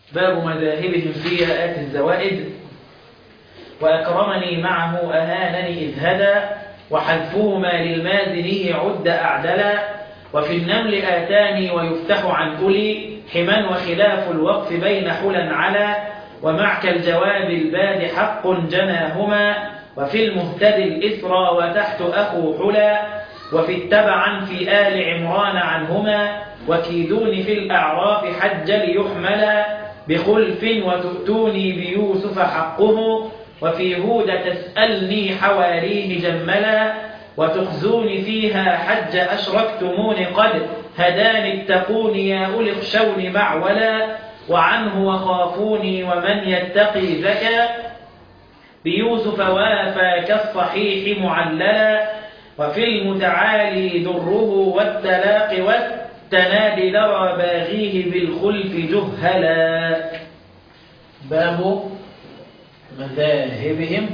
باب مذاهبهم في آت الزوائد وأكرمني معه أهانني إذ هدى وحذفهما للمازني عد أعدلا وفي النمل آتاني ويفتح عن أولي حما وخلاف الوقف بين حلا على ومعك الجواب الباد حق جناهما وفي المهتد الإسرى وتحت أخو حلا وفي التبعا في آل عمران عنهما وكيدون في الأعراف حج ليحملا بخلف وتؤتوني بيوسف حقه وفي هود تسألني حواريه جملا وتخزوني فيها حج أشركتمون قد هداني اتقوني يا أولي اخشوني معولا وعنه وخافوني ومن يتقي زكا بيوسف وافى كالصحيح معللا وفي المتعالي دره والتلاق والتنادي لرى باغيه بالخلف جهلا باب مذاهبهم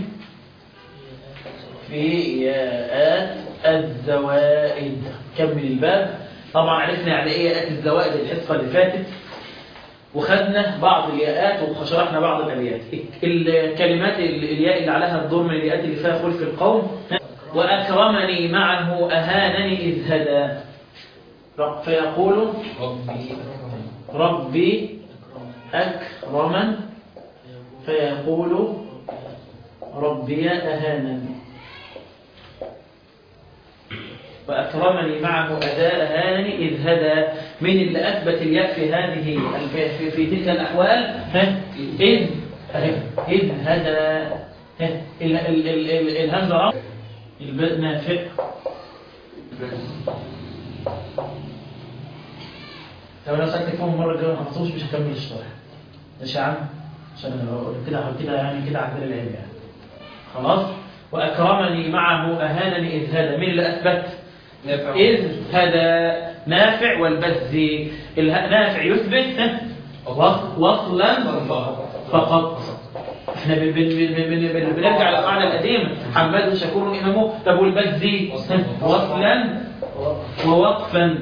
في ياءات الزوائد كمل الباب طبعا عرفنا يعني ايه ياءات الزوائد الحصه اللي فاتت وخدنا بعض الياءات وشرحنا بعض الابيات الكلمات الياء اللي عليها الدور من الياءات اللي فيها خلف القوم واكرمني معه اهانني اذ هدى فيقول ربي ربي اكرمن فيقول ربي أهانني وأكرمني معه أداء أهانني إذ هدى من اللي أثبت الياء في هذه في, في تلك الأحوال ها إذ إذ هدى ها ال- ال- ال- ال- الهمزة الباء نافع لو انا سألت فيهم مرة الجاية ما حفظوش مش هكمل الشرح ماشي يا عم عشان لو كده كده يعني كده عدل العلم يعني خلاص وأكرمني معه أهانني إذ هدى مين اللي أثبت نافع إذ هدى نافع والبزي اله- نافع يثبت ها؟ وص- وصلا فقط احنا بن بن بن بن بن بنرجع للقاعده القديمه حماد شكور امامه طب والبزي ها؟ وصلا ووقفا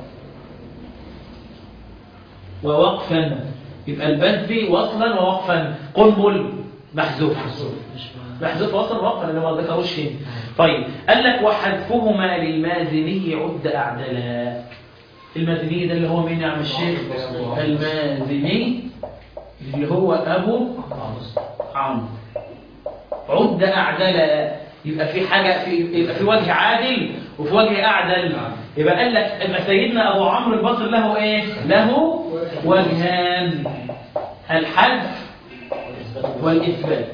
ووقفا يبقى البزي وصلا ووقفا قنبل محذوف محذوف وصلا ووقفا اللي ما ذكروش هنا طيب قال لك وحذفهما للمازني عد اعدلا المازني ده اللي هو مين يا عم الشيخ المازني اللي هو ابو عمرو عد اعدلا يبقى في حاجه في يبقى في وجه عادل وفي وجه اعدل يبقى قال لك ان سيدنا ابو عمرو البصري له ايه له وجهان الحذف والاثبات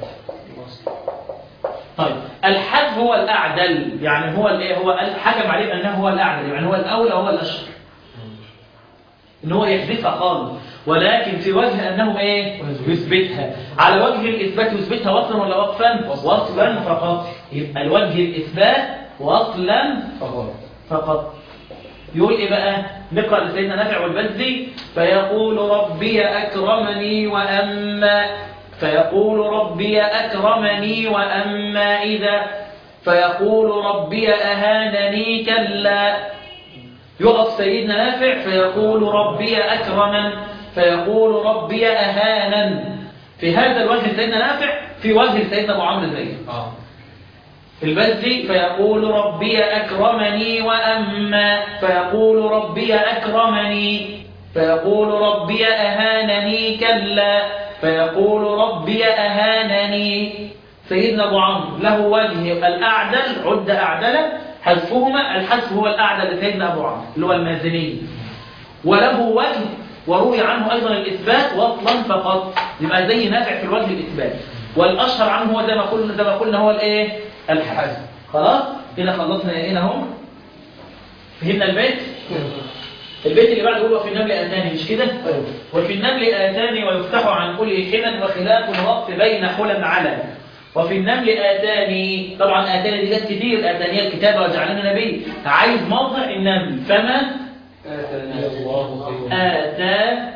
طيب الحذف هو الاعدل يعني هو الايه هو حكم عليه انه هو الاعدل يعني هو الاولى وهو الاشهر ان هو يحذفها خالص ولكن في وجه انه ايه يثبتها على وجه الاثبات يثبتها وصلا ولا وقفا وصلا فقط يبقى الوجه الاثبات وصلا فقط يقول ايه بقى نقرا لسيدنا نافع والبزي فيقول ربي اكرمني واما فيقول ربي اكرمني واما اذا فيقول ربي اهانني كلا يقف سيدنا نافع فيقول ربي أكرما فيقول ربي أهانا في هذا الوجه سيدنا نافع في وجه سيدنا أبو عمرو زيد اه في البزي فيقول ربي أكرمني وأما فيقول ربي أكرمني فيقول ربي أهانني كلا فيقول ربي أهانني سيدنا أبو عمرو له وجه الأعدل عد أعدله حذفهما الحذف هو الأعدل لسيدنا أبو عمرو اللي هو المازني وله وجه وروي عنه أيضا الإثبات وصلا فقط يبقى زي نافع في الوجه الإثبات والأشهر عنه هو زي ما قلنا زي ما قلنا هو الإيه الحذف خلاص كده خلصنا هنا اهو فهمنا البيت البيت اللي بعده يقول وفي النمل آتاني مش كده وفي النمل آتاني ويفتح عن كل حما وخلاف الوقف بين حلم على وفي النمل آتاني طبعا آتاني دي جت كتير آتاني الكتابة وجعلنا نبي عايز موضع النمل فما آتاني الله خير آتى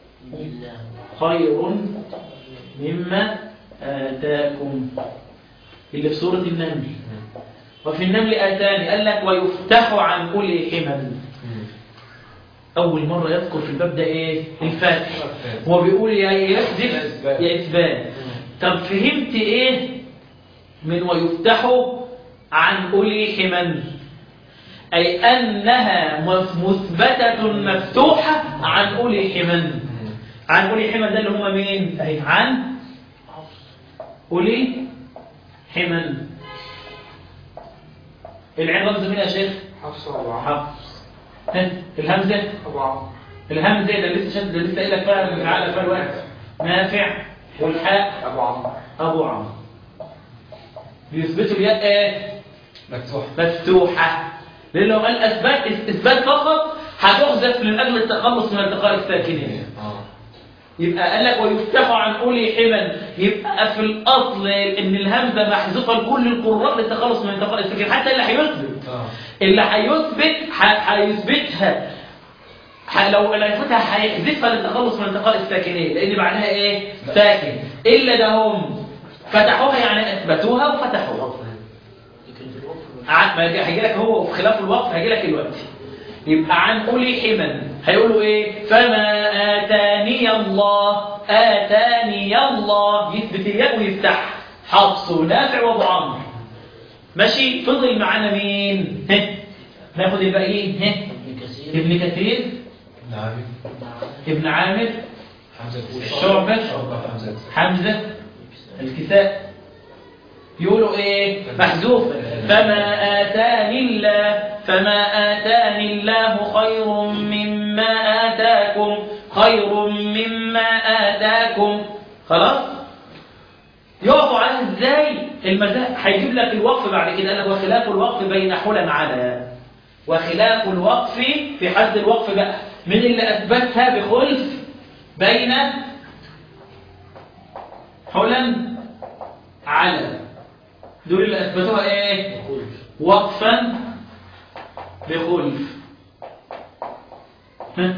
خير مما آتاكم اللي في سورة النمل وفي النمل آتاني قال لك ويفتح عن كل حمل أول مرة يذكر في الباب ده إيه الفتح هو بيقول يا يحذف يا إثبات طب فهمت إيه من ويفتح عن أولي حمن أي أنها مثبتة مفتوحة عن أولي حمن عن أولي حمن ده اللي هم مين أي عن أولي حمن العين رمز مين يا شيخ حفص أبو عمرو حفص ها، الهمزة أبو عمرو الهمزة ده لسه شد ده لسه قايل لك فيها من تعالى فيها الوقت نافع والحاء أبو عمرو أبو عمرو بيثبتوا الياء ايه مفتوح مفتوحة لأن لو قال أثبات إثبات فقط هتحذف من أجل التخلص من التقاء الساكنين اه يبقى قال لك ويفتح عن أولي حمل يبقى في الأصل إن الهمزة محذوفة لكل القراء للتخلص من التقاء الساكنين حتى اللي هيثبت اه اللي هيثبت ح- هيثبتها ح- لو اللي هيثبتها هيحذفها للتخلص من التقاء الساكنين لأن بعدها إيه؟ ساكن إلا ده هم فتحوها يعني أثبتوها وفتحوها ع- ما يجي- هيجي لك هو في خلاف الوقف هيجي لك دلوقتي يبقى عن أولي حمن هيقولوا إيه فما آتاني الله آتاني الله يثبت الياء ويفتح حفص ونافع وابو عمرو ماشي فضل معانا مين ها ناخد الباقيين ها ابن كثير نعم ابن عامر حمزة شعبة. شعبة حمزة حمزة الكساء يقولوا ايه محذوف فما آتاني الله فما آتاني الله خير مما آتاكم خير مما آتاكم خلاص يقفوا على ازاي المزاج هيجيب لك الوقف بعد كده قال لك وخلاف الوقف بين حلا على وخلاف الوقف في حد الوقف بقى من اللي اثبتها بخلف بين حلا على دول اللي اثبتوها ايه وقفا بخلف ها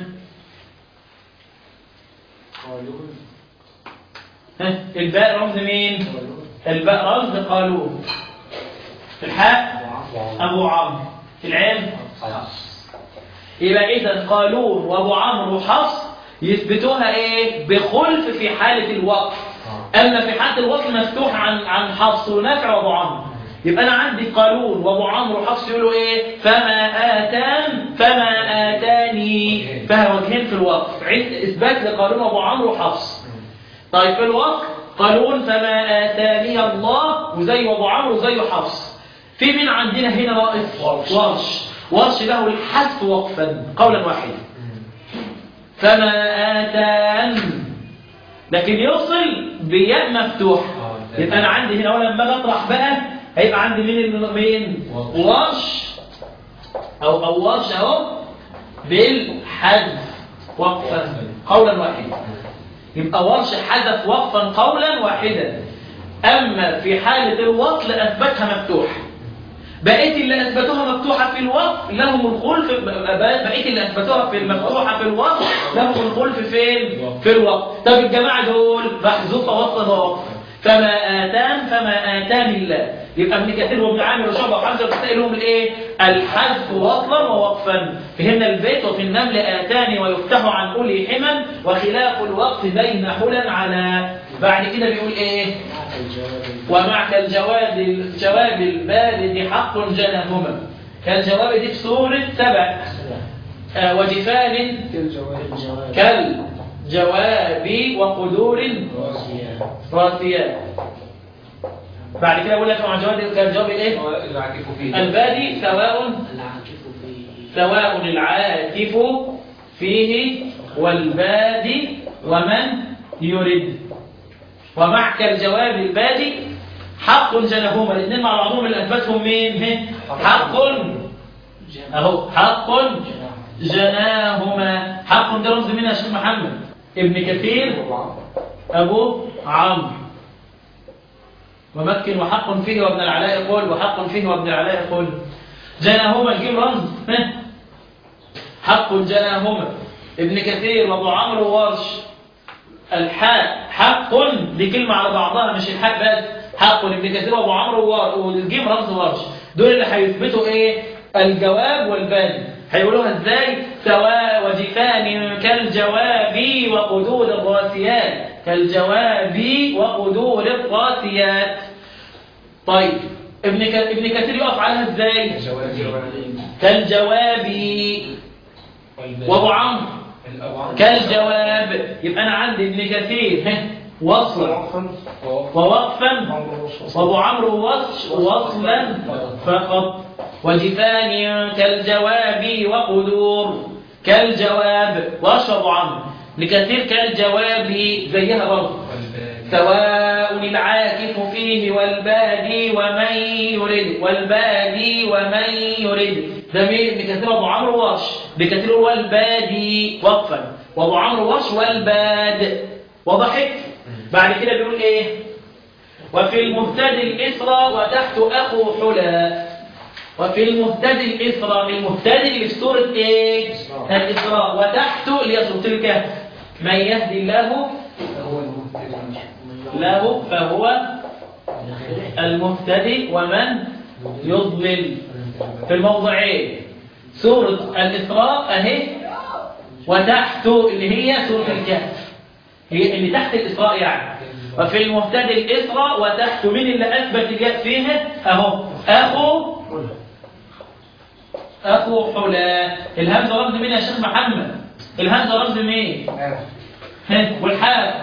ها الباء رمز مين الباء رمز قالون الحاء ابو عمرو العين يبقى اذا قالون وابو عمرو وحفص يثبتوها ايه بخلف في حاله الوقف اما في حاله الوقف مفتوح عن عن حفص ونافع وابو عمرو يبقى انا عندي قالون وابو عمرو وحفص يقولوا ايه فما اتان فما اتاني فيها وجهين في الوقف عند اثبات لقالون وابو عمرو وحفص طيب في الوقف قالون فما آتاني الله وزي أبو عمرو وزي حفص في مين عندنا هنا ناقص ورش ورش له الحذف وقفا قولا واحدا فما آتان لكن يوصل بياء مفتوح يبقى أنا عندي هنا ولما باجي أطرح بقى هيبقى عندي مين الم- مين ورش أو أو ورش أهو بالحذف وقفا قولا واحدا يبقى ورش حذف وقفا قولا واحدا أما في حالة الوصل أثبتها مفتوحة بقيت اللي أثبتوها مفتوحة في الوقف لهم الخلف بقيت اللي أثبتوها في المفتوحة في الوقف لهم الخلف فين؟ في الوقف طب الجماعة دول محذوفة وصلا ووقفا فما آتان فما آتان الله يبقى ابن كثير وابن عامر وشعبة وحمزة وكسائي لهم الايه؟ الحذف وصلا ووقفا فهمنا البيت وفي النمل آتان ويفتح عن أولي حمن وخلاف الوقف بين حلا على بعد كده بيقول ايه؟ ومعك الجواب الجواب البارد حق جنهما كالجواب دي في سورة سبع آه، وجفان كالجواب وقدور راسيات بعد كده بقول لك مع الجواب كالجواب الايه؟ العكف فيه البادي سواء سواء العاكف فيه والبادي ومن يرد ومعك الجواب البادي حق جنهما الاثنين مع بعضهم اللي اثبتهم مين هه؟ حق اهو حق جناهما حق ده رمز مين يا شيخ محمد ابن كثير ابو عمرو ومكن وحق فيه وابن العلاء قل وحق فيه وابن العلاء قل جناهما الجيم رمز ها؟ حق جناهما ابن كثير وابو عمرو وورش الحاء حق دي كلمة على بعضها مش الحاء بس حق ابن كثير وابو عمرو وور- والجيم رمز ورش دول اللي هيثبتوا ايه الجواب والبادي هيقولوها ازاي سواء وجفان كالجواب وقدور الراسيات كالجواب وقدور الراسيات طيب ابن ك... ابن كثير يقف عليها ازاي كالجواب وابو عمرو كالجواب يبقى انا عندي ابن كثير ها، وصلا ووقفا وابو عمرو وص- وصلا فقط وجفان كالجواب وقدور كالجواب واشرب عمرو لكثير كالجواب زيها برضه سواء العاكف فيه والبادي ومن يرد والبادي ومن يرد ده مين ابن كثير ابو عمرو وش بكثير والبادي وقفا وابو عمرو وش والباد وضحك بعد كده بيقول ايه وفي المهتدي الإسرى وتحت أخو حلا وفي المهتدي الإسرى المهتدي اللي في سورة إيه؟ الإسراء وتحته اللي هي سورة الكهف من يهدي الله له فهو المهتدي ومن يضلل في الموضعين سورة الإسراء أهي وتحته اللي هي سورة الكهف هي اللي تحت الإسراء يعني وفي المهتدي الإسراء وتحت من اللي أثبت الياء فيها أهو أخو أخو حلا الهمزة رمز مين يا شيخ محمد الهمزة رمز مين ها، والحاء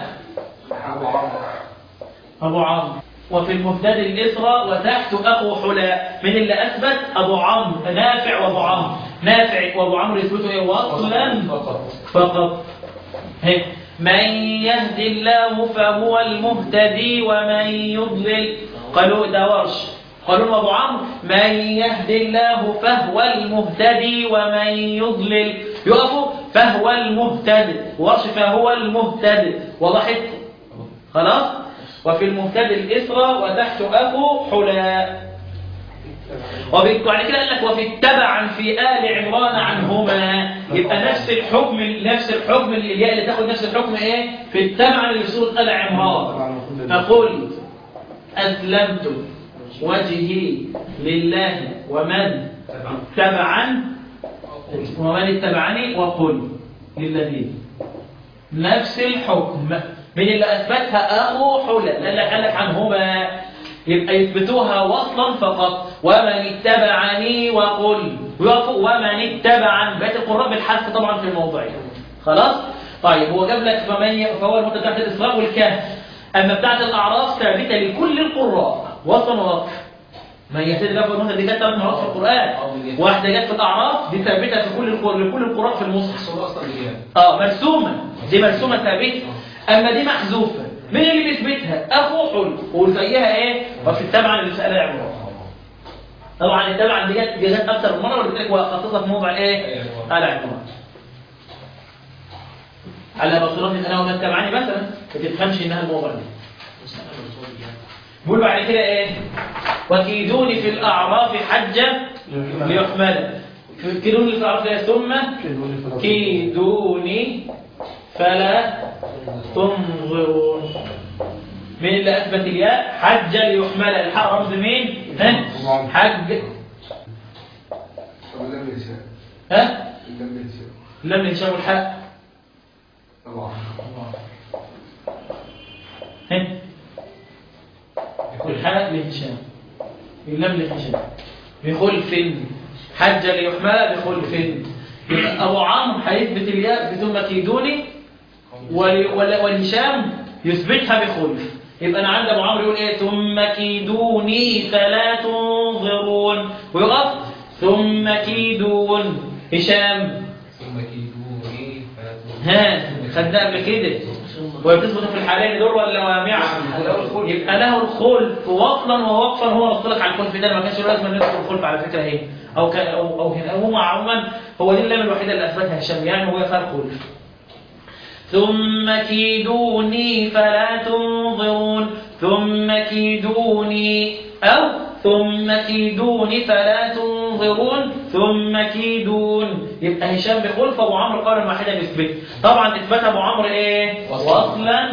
أبو عمرو وفي المبتدئ الإسرى وتحت أخو حلا من اللي أثبت أبو عمرو نافع وأبو عمرو نافع وأبو عمرو يثبتوا إيه وصلا فقط هيك. من يهدي الله فهو المهتدي ومن يضلل قالوا ده ورش قالوا أبو عمرو من يهدي الله فهو المهتدي ومن يضلل يقفوا فهو المهتدي ورش فهو المهتدي وضحت خلاص وفي المهتدي الإسرى وتحت أخو حلا وفي بعد كده قال لك وفي التبعا في آل عمران عنهما يبقى نفس الحكم نفس الحكم الياء اللي تاخد نفس الحكم ايه في التبعا اللي في سورة آل عمران فقل أسلمت وجهي لله ومن تبعا ومن اتبعني وقل للذين نفس الحكم من اللي أثبتها أخو حلا لأن لك قال لك عنهما يبقى يثبتوها وصلا فقط ومن اتبعني وقل ويقفوا ومن اتبعا بقيت القراء بالحذف طبعا في الموضعين خلاص طيب هو جاب لك فمن فهو المدة بتاعت الإسراء والكهف أما بتاعت الأعراف ثابتة لكل القراء وصلا ووقف ما هي سيد لفظ المدة دي كانت ثلاث مرات في القرآن واحدة جت في الأعراف دي ثابتة في كل القراء لكل القراء في المصحف اصلا هي اه مرسومة دي مرسومة ثابتة أما دي محذوفة مين اللي بيثبتها أخو حل وزيها إيه وفي التبع اللي سألها عمران طبعا التبع دي جت دي جت أكثر من مرة وقلت لك وخصصها في موضع إيه آل عمران على بصيرة أنا ومن تبعني مثلا ما تفهمش إنها الموضع دي بقول بعد كده إيه وكيدوني في الأعراف حجة ليحمل كيدوني في الأعراف إيه؟ ثم كيدوني فلا تنظرون مين اللي أثبت الياء حج ليحمل الحق رمز مين ها حج لم يشاء ها لم يشاء لم ينشأوا الحق طبعا ها الحق لهشام اللام لهشام بخلف حج ليحمل بخلف يبقى أبو عمرو هيثبت الياء بدون كيدوني ول- ول- والهشام يثبتها بخلف يبقى انا عند ابو عمرو يقول ايه ثم كيدوني فلا تنظرون ويقف ثم كيدون هشام ثم كيدوني ها خدنا قبل كده وبتثبت في الحالين دول ولا وامعة يبقى له الخلف وصلا ووقفا هو نص لك على الخلف ده ما كانش لازم ندخل الخلف على فكره اهي او كان او, أو هنا هو عموما هو دي اللام الوحيده اللي اثبتها هشام يعني هو فيها الخلف ثم كيدوني فلا تنظرون ثم كيدوني أو ثم كيدوني فلا تنظرون ثم كيدون يبقى هشام بخلف أبو عمرو قال واحدة يثبت طبعا إثبات أبو عمرو إيه وصلا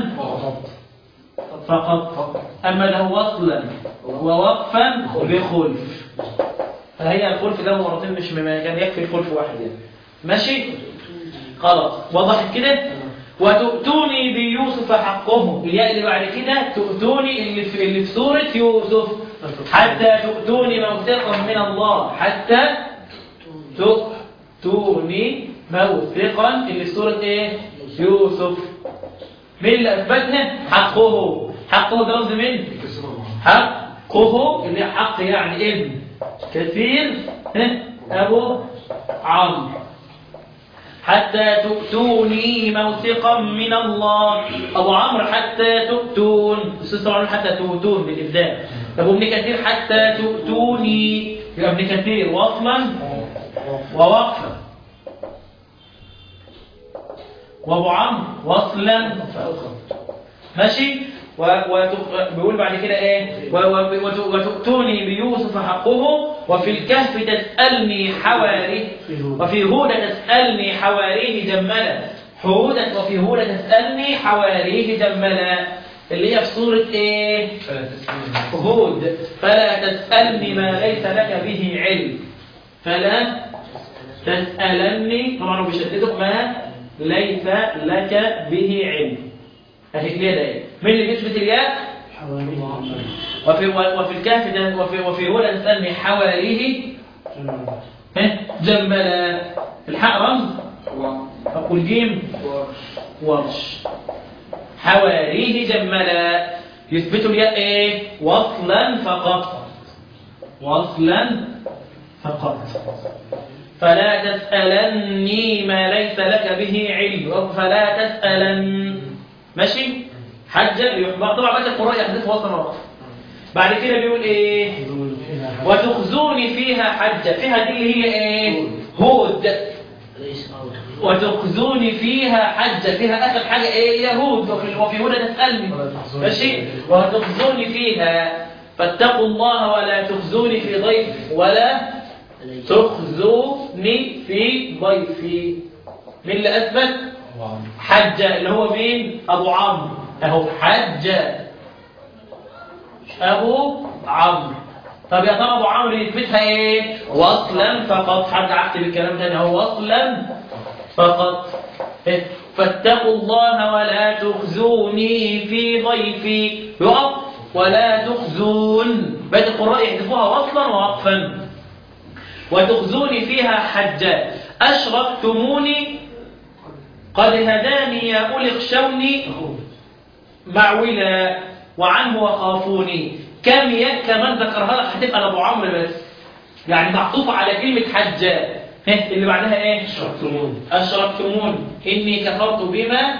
فقط أما له وصلا ووقفا بخلف فهي الخلف ده مرتين مش مما كان يكفي الخلف واحد يعني ماشي خلاص وضحت كده وتؤتوني بيوسف حقه الياء اللي بعد كده تؤتوني اللي في, اللي في سورة يوسف حتى تؤتوني موثقا من الله حتى تؤتوني موثقا اللي في سورة ايه يوسف مين اللي اثبتنا حقه حقه ده لفظ مين كسر الله حقه اللي حق يعني ابن كثير ها؟ ابو عمرو حتى تؤتوني موثقا من الله ابو عمرو حتى تؤتون استاذ طبعا حتى تؤتون بالابداع ابو ابن كثير حتى تؤتوني يبقى ابن كثير وصلا ووقفا وابو عمرو وصلا ماشي و... وت... بيقول بعد كده ايه و... و... وت... وتؤتوني بيوسف حقه وفي الكهف تسألني حواريه وفي هودة تسألني حواريه جملا هودة وفي هودة تسألني حواريه جملا اللي هي في سورة ايه فلا تسألني هود فلا تسألني ما ليس لك به علم فلا تسألني طبعا هو بيشددك ما ليس لك به علم اهي الياء ده ايه مين اللي بيثبت الياء وفي وفي الكهف ده وفي وفي هو تسألني حواريه ها جملا الحق رمز الله أقول جيم ورش حواريه جملا يثبت الياء ايه وصلا فقط وصلا فقط فلا تسألني ما ليس لك به علم فلا تسألن ماشي حجة يحبط طبعا بقى القراء يحدث وصلا وقف بعد كده بيقول ايه وتخزوني فيها حجة فيها دي اللي هي ايه هود وتخزوني فيها حجة فيها آخر حاجة إيه يهود وفي, وفي هدى تسألني ماشي وتخزوني فيها فاتقوا الله ولا تخزوني في ضيف ولا تخزوني في ضيفي مين اللي أثبت حجة اللي هو مين أبو عمرو أهو حجة أبو عمرو طب يا ترى أبو عمرو يثبتها إيه وصلا فقط حد عكس بالكلام ده هو وصلا فقط إيه؟ فاتقوا الله ولا تخزوني في ضيفي يقف ولا تخزون بيت القراء يحذفوها وصلا ووقفا وتخزوني فيها حجة أشركتموني قد هداني يا أولي اخشوني معولا وعنه وخافوني كم ي- كمان ذكرها لك هتبقى لابو عمرو بس يعني معطوفة على كلمة حجة ها اللي بعدها ايه أشركتمون إني كفرت بما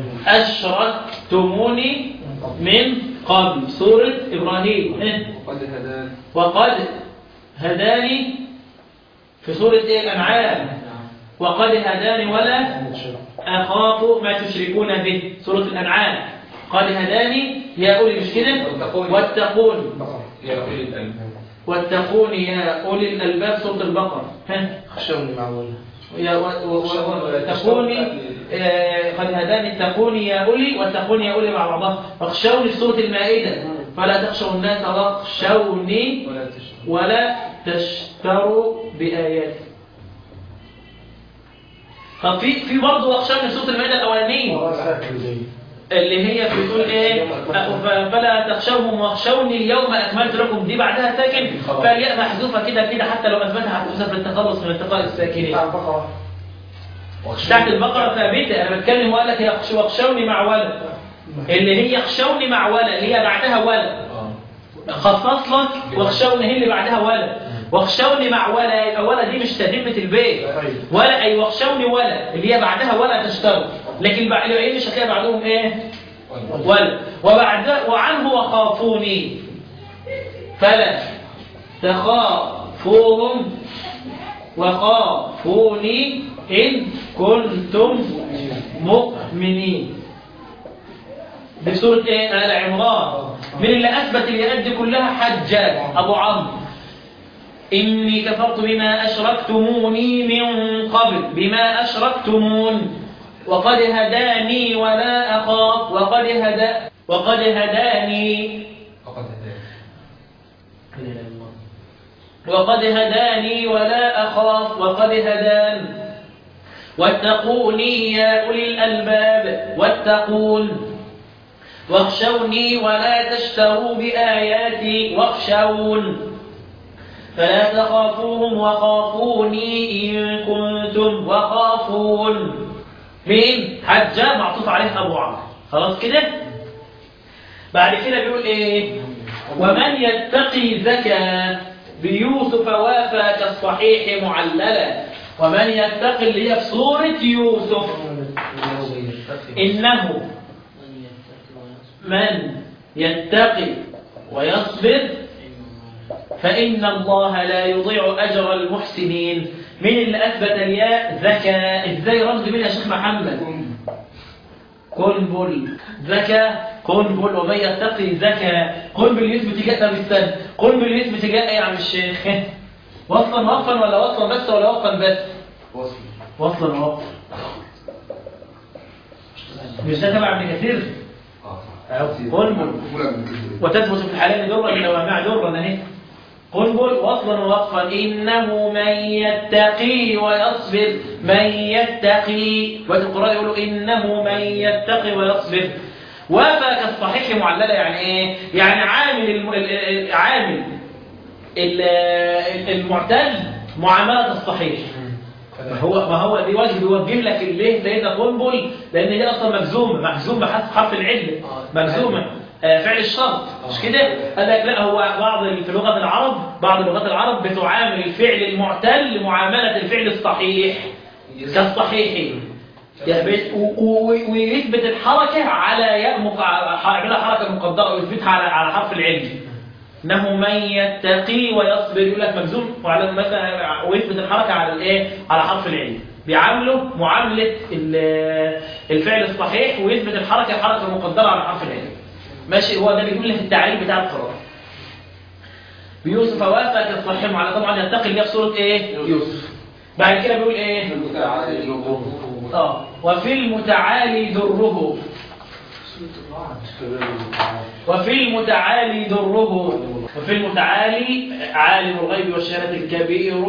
أشركتموني من قبل سورة إبراهيم ها؟ وقد هدان وقد هداني في سورة إيه الأنعام وقد هداني ولا أخاف ما تشركون به سورة الأنعام قد هداني يا أولي مش كده واتقون. واتقون يا أولي الألباب واتقون يا أولي الألباب سورة البقرة ها خشوني معولا يا و- و- و- واتقوني آه، قد هداني اتقوني يا أولي واتقوني يا أولي مع بعضها واخشوني في سورة المائدة فلا تخشوا الناس واخشوني ولا تشرك ولا تشتروا بآياتي طب في في برضه واخشوني في سورة المائدة الأولانية اللي هي بتقول ايه ف- فلا تخشوهم واخشوني اليوم اكملت لكم دي بعدها ساكن فالياء محذوفه كده كده حتى لو اثبتها هتحذف للتخلص من التقاء الساكنين تحت البقره ثابته انا بتكلم وقال لك يخش- واخشوني مع ولد اللي هي يخشوني مع ولد اللي هي بعدها ولد آه. خصص لك واخشوني هي اللي بعدها ولد واخشوني مع ولا يبقى ولا دي مش تهمة البيت ولا اي واخشوني ولا اللي هي بعدها ولا تشتروا لكن بعد ايه مش هتلاقي بعدهم ايه ولا وبعد وعنه وخافوني فلا تخافوهم وخافوني إن كنتم مؤمنين دي سورة ايه؟ آل عمران من اللي أثبت الياءات دي كلها حجاج أبو عمرو إني كفرت بما أشركتموني من قبل بما أشركتمون وقد هداني ولا أخاف وقد هدا وقد هداني فقد هداك وقد هداني ولا أخاف وقد هدان واتقوني يا أولي الألباب واتقون واخشوني ولا تشتروا بآياتي واخشون فلا تخافوهم وخافوني إن كنتم وخافون مين؟ حجة معطوف عليه أبو عمرو خلاص كده؟ بعد كده بيقول إيه؟ ومن يتقي زكى بيوسف وافى كالصحيح معللا ومن يتقي اللي هي في سورة يوسف إنه من يتقي ويصبر فإن الله لا يضيع أجر المحسنين من اللي أثبت الياء ذكى إزاي رمز منها يا شيخ محمد قنبل ذكى قنبل ومن يتقي ذكى قنبل يثبت جاء ده بالسن قنبل يثبت جاء إيه يا عم الشيخ وصلا وقفا ولا وصلا بس ولا وقفا بس وصل وصلا وقفا مش ده تبع ابن كثير اه قنبل مولى من كده وتثبت في الحلال درا لنوامع درا اهي قنبل وصلا ووقفا انه من يتقي ويصبر من يتقي وفي القران يقولوا انه من يتقي ويصبر وافى كالصحيح معلله يعني ايه يعني عامل الم... ال- ال- عامل ال- المعتل معامله الصحيح ما هو ما هو دي وجه بيوجه لك ليه لان قنبل لان هي اصلا مجزومه مجزومه بحذف حرف العله مجزومه آه، فعل الشرط مش كده قال لك لا هو بعض ال- في لغه العرب بعض لغات العرب بتعامل الفعل المعتل معامله الفعل الصحيح كالصحيح يثبت- و- و- ويثبت الحركه على ياء مق- يعملها حركه مقدره ويثبتها على على حرف العله انه من يتقي ويصبر يقول لك مجزوم وعلى مثلا ويثبت الحركه على الايه على حرف العين بيعامله معامله ال- الفعل الصحيح ويثبت الحركه الحركه المقدره على حرف العين ماشي هو ده بيقول لك التعريف بتاع القرار بيوسف وافى كالصحيح على طبعا يتقي اللي هي في سوره ايه يوسف بعد كده بيقول ايه اه وفي المتعالي دره وفي المتعالي دره وفي المتعالي عالم الغيب والشهادة الكبير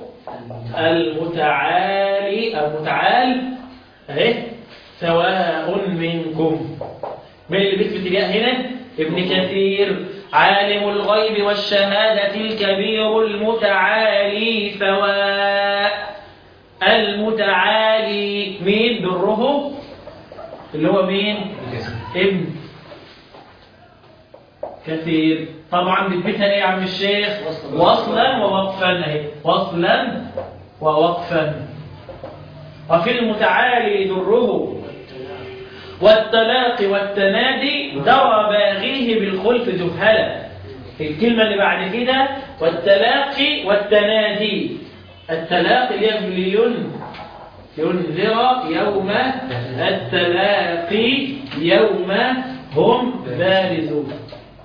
المتعالي المتعال اهي سواء منكم من اللي بيثبت الياء هنا ابن كثير عالم الغيب والشهادة الكبير المتعالي سواء المتعالي مين دره اللي هو مين ابن كثير طبعا بتبتها ايه يا عم الشيخ وصلا ووقفا اهي وصلا ووقفا وفي المتعالي دره والتلاقي والتنادي درى باغيه بالخلف جهلا الكلمة اللي بعد كده والتلاقي والتنادي التلاقي اللي هي لين ينذر يوم التلاقي يوم هم بارزون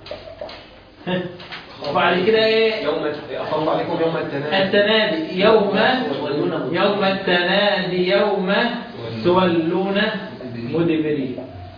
وبعد كده ايه يوم أخاف عليكم يوم التنادي التنادي يوم يوم التنادي يوم تولون مدبرين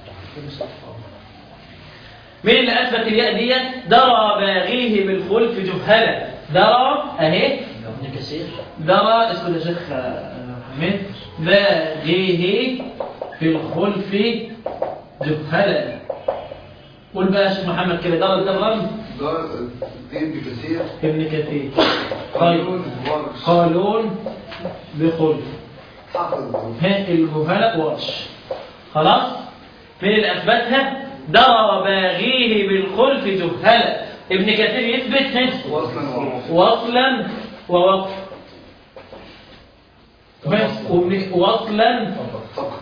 مين اللي اثبت الياء ديت درى باغيه بالخلف جهلا درى اهي ابن كثير درى اسمه يا شيخ محمد باغيه بالخلف جهلا قول بقى يا شيخ محمد كده درى ده الرمز ده ابن كثير ابن كثير طيب قانون ورش قالون بخلف حافظ ها الجهلاء ورش خلاص فين اللي اثبتها درى باغيه بالخلف جهلا ابن كثير يثبت ها؟ وصلا ووصلا وصلا ووقف بس وابن- وصلا فقط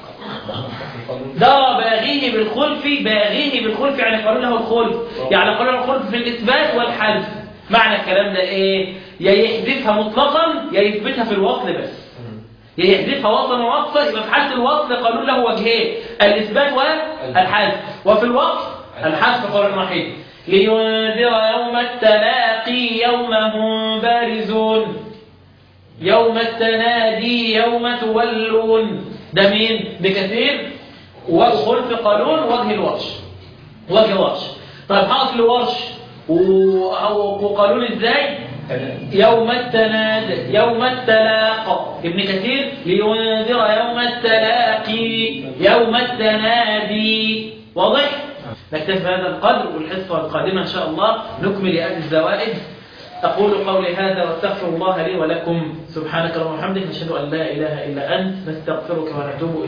درى باغيه بالخلف باغيه بالخلف يعني قالوا له الخلف يعني قالوا له الخلف في الاثبات والحذف معنى الكلام ده ايه يا يحذفها مطلقا يا يثبتها في الوصل بس يا يحذفها وصلا ووقفا يبقى في حاله الوصل قالوا له وجهين الاثبات والحذف وفي الوقف الحذف قول وحيد لينذر يوم التلاقي يوم هم بارزون يوم التنادي يوم تولون ده مين بكثير وخلف قانون وجه الورش وجه ورش طيب حاصل ورش و- أو- وقانون ازاي يوم التناد يوم التلاق ابن كثير لينذر يوم التلاقي يوم التنادي واضح؟ نكتفي بهذا القدر والحصة القادمة إن شاء الله نكمل آيات الزوائد أقول قولي هذا واستغفر الله لي ولكم سبحانك اللهم وبحمدك نشهد أن لا إله إلا أنت نستغفرك ونتوب إليك